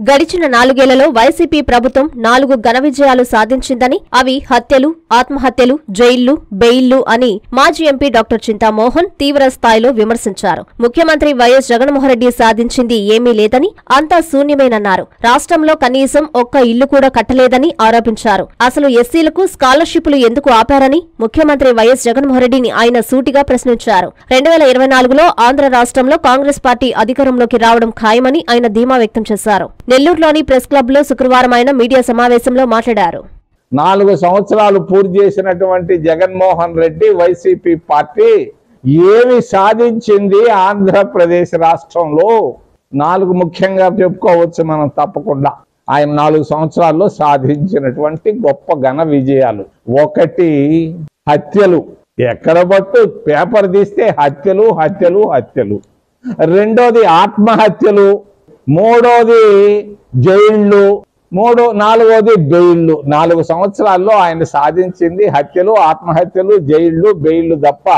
గడిచిన నాలుగేళ్లలో వైసీపీ ప్రభుత్వం నాలుగు ఘన విజయాలు సాధించిందని అవి హత్యలు ఆత్మహత్యలు జైళ్లు బెయిళ్లు అని మాజీ ఎంపీ డాక్టర్ చింతామోహన్ తీవ్ర స్థాయిలో విమర్శించారు ముఖ్యమంత్రి వైఎస్ జగన్మోహన్రెడ్డి సాధించింది ఏమీ లేదని అంతా శూన్యమేనన్నారు రాష్ట్రంలో కనీసం ఒక్క ఇల్లు కూడా కట్టలేదని ఆరోపించారు అసలు ఎస్సీలకు స్కాలర్షిప్లు ఎందుకు ఆపారని ముఖ్యమంత్రి వైఎస్ జగన్మోహన్రెడ్డిని ఆయన సూటిగా ప్రశ్నించారు రెండు వేల ఇరవై నాలుగులో ఆంధ్ర రాష్ట్రంలో కాంగ్రెస్ పార్టీ అధికారంలోకి రావడం ఖాయమని ఆయన ధీమా వ్యక్తం చేశారు నెల్లూరులోని ప్రెస్ క్లబ్ లో శుక్రవారం ఆయన మీడియా సమావేశంలో మాట్లాడారు నాలుగు సంవత్సరాలు పూర్తి చేసినటువంటి జగన్మోహన్ రెడ్డి వైసీపీ పార్టీ ఏమి సాధించింది ఆంధ్రప్రదేశ్ రాష్ట్రంలో నాలుగు ముఖ్యంగా చెప్పుకోవచ్చు మనం తప్పకుండా ఆయన నాలుగు సంవత్సరాల్లో సాధించినటువంటి గొప్ప ఘన విజయాలు ఒకటి హత్యలు ఎక్కడ పట్టు పేపర్ తీస్తే హత్యలు హత్యలు హత్యలు రెండోది ఆత్మహత్యలు మూడోది జైళ్ళు మూడో నాలుగోది బెయిళ్ళు నాలుగు సంవత్సరాల్లో ఆయన సాధించింది హత్యలు ఆత్మహత్యలు జైళ్ళు బెయిళ్ళు తప్ప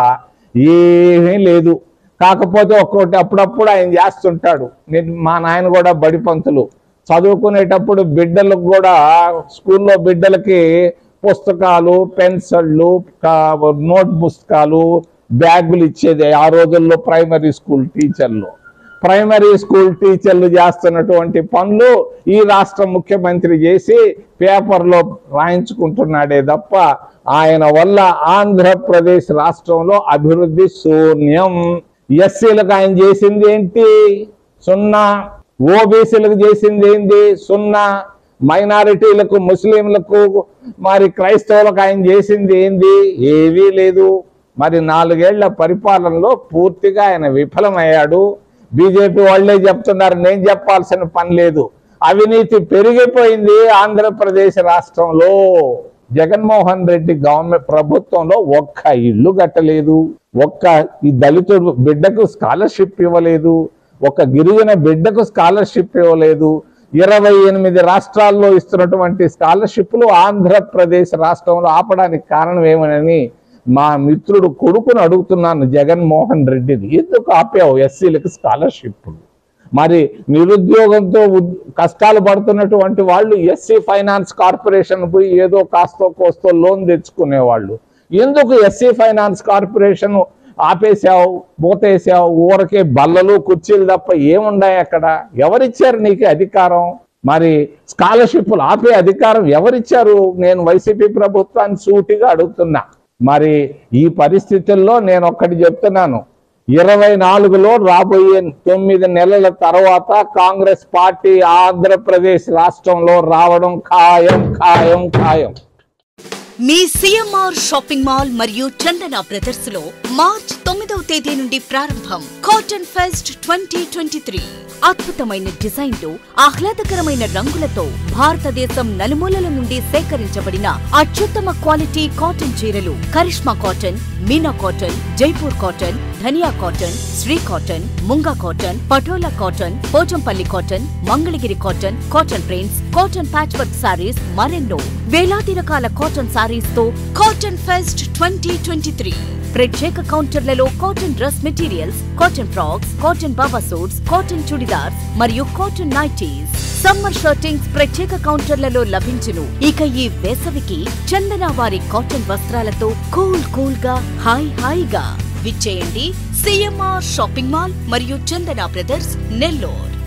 ఏమీ లేదు కాకపోతే ఒక్కొక్కటి అప్పుడప్పుడు ఆయన చేస్తుంటాడు నేను మా నాయన కూడా బడి పంతులు చదువుకునేటప్పుడు బిడ్డలకు కూడా స్కూల్లో బిడ్డలకి పుస్తకాలు పెన్సిళ్ళు నోట్ పుస్తకాలు బ్యాగులు ఇచ్చేది ఆ రోజుల్లో ప్రైమరీ స్కూల్ టీచర్లు ప్రైమరీ స్కూల్ టీచర్లు చేస్తున్నటువంటి పనులు ఈ రాష్ట్ర ముఖ్యమంత్రి చేసి పేపర్లో రాయించుకుంటున్నాడే తప్ప ఆయన వల్ల ఆంధ్రప్రదేశ్ రాష్ట్రంలో అభివృద్ధి శూన్యం ఎస్సీలకు ఆయన చేసింది ఏంటి సున్నా ఓబీసీలకు చేసింది ఏంటి సున్నా మైనారిటీలకు ముస్లింలకు మరి క్రైస్తవులకు ఆయన చేసింది ఏంది ఏవీ లేదు మరి నాలుగేళ్ల పరిపాలనలో పూర్తిగా ఆయన విఫలమయ్యాడు బీజేపీ వాళ్ళే చెప్తున్నారు నేను చెప్పాల్సిన పని లేదు అవినీతి పెరిగిపోయింది ఆంధ్రప్రదేశ్ రాష్ట్రంలో జగన్మోహన్ రెడ్డి గవర్నమెంట్ ప్రభుత్వంలో ఒక్క ఇల్లు కట్టలేదు ఒక్క ఈ దళితుడు బిడ్డకు స్కాలర్షిప్ ఇవ్వలేదు ఒక గిరిజన బిడ్డకు స్కాలర్షిప్ ఇవ్వలేదు ఇరవై ఎనిమిది రాష్ట్రాల్లో ఇస్తున్నటువంటి స్కాలర్షిప్లు ఆంధ్రప్రదేశ్ రాష్ట్రంలో ఆపడానికి కారణం ఏమనని మా మిత్రుడు కొడుకును అడుగుతున్నాను జగన్మోహన్ రెడ్డిని ఎందుకు ఆపావు ఎస్సీలకు స్కాలర్షిప్లు మరి నిరుద్యోగంతో ఉద్- కష్టాలు పడుతున్నటువంటి వాళ్ళు ఎస్సీ ఫైనాన్స్ కార్పొరేషన్ పోయి ఏదో కాస్తో కోస్తో లోన్ తెచ్చుకునేవాళ్ళు ఎందుకు ఎస్సీ ఫైనాన్స్ కార్పొరేషన్ ఆపేశావు మూతేసావు ఊరకే బల్లలు కుర్చీలు తప్ప ఏమున్నాయి అక్కడ ఎవరిచ్చారు నీకు అధికారం మరి స్కాలర్షిప్లు ఆపే అధికారం ఎవరిచ్చారు నేను వైసీపీ ప్రభుత్వాన్ని సూటిగా అడుగుతున్నా మరి ఈ పరిస్థితుల్లో నేను ఒక్కటి చెప్తున్నాను ఇరవై నాలుగులో రాబోయే తొమ్మిది నెలల తర్వాత కాంగ్రెస్ పార్టీ ఆంధ్రప్రదేశ్ రాష్ట్రంలో రావడం ఖాయం ఖాయం ఖాయం మీ సిఎంఆర్ షాపింగ్ మాల్ మరియు చందన బ్రదర్స్ లో మార్చ్ తొమ్మిదవ తేదీ నుండి ప్రారంభం cotton fest twenty twenty three అద్భుతమైన డిజైన్లు ఆహ్లాదకరమైన రంగులతో భారతదేశం నలుమూలల నుండి సేకరించబడిన అత్యుత్తమ క్వాలిటీ కాటన్ చీరలు Karishma cotton Meena cotton Jaipur cotton Dhaniya cotton Shri cotton Munga cotton Patola cotton Pochampally cotton Mangalagiri cotton cotton prints cotton patch work saris మరెన్నో వేలాది రకాల కాటన్ సారీస్ తో cotton fest twenty twenty three ప్రత్యేక కౌంటర్లలో cotton dress materials cotton frocks cotton Baba suits cotton chudidars మరియు కాటన్ నైటీస్ సమ్మర్ షర్టింగ్స్ ప్రత్యేక కౌంటర్లలో లభించును ఇక ఈ వేసవికి చందన వారి కాటన్ వస్త్రాలతో కూల్ కూల్ గా హాయ్ హాయిగా విచ్చేయండి సిఎంఆర్ షాపింగ్ మాల్ మరియు చందన బ్రదర్స్ నెల్లూరు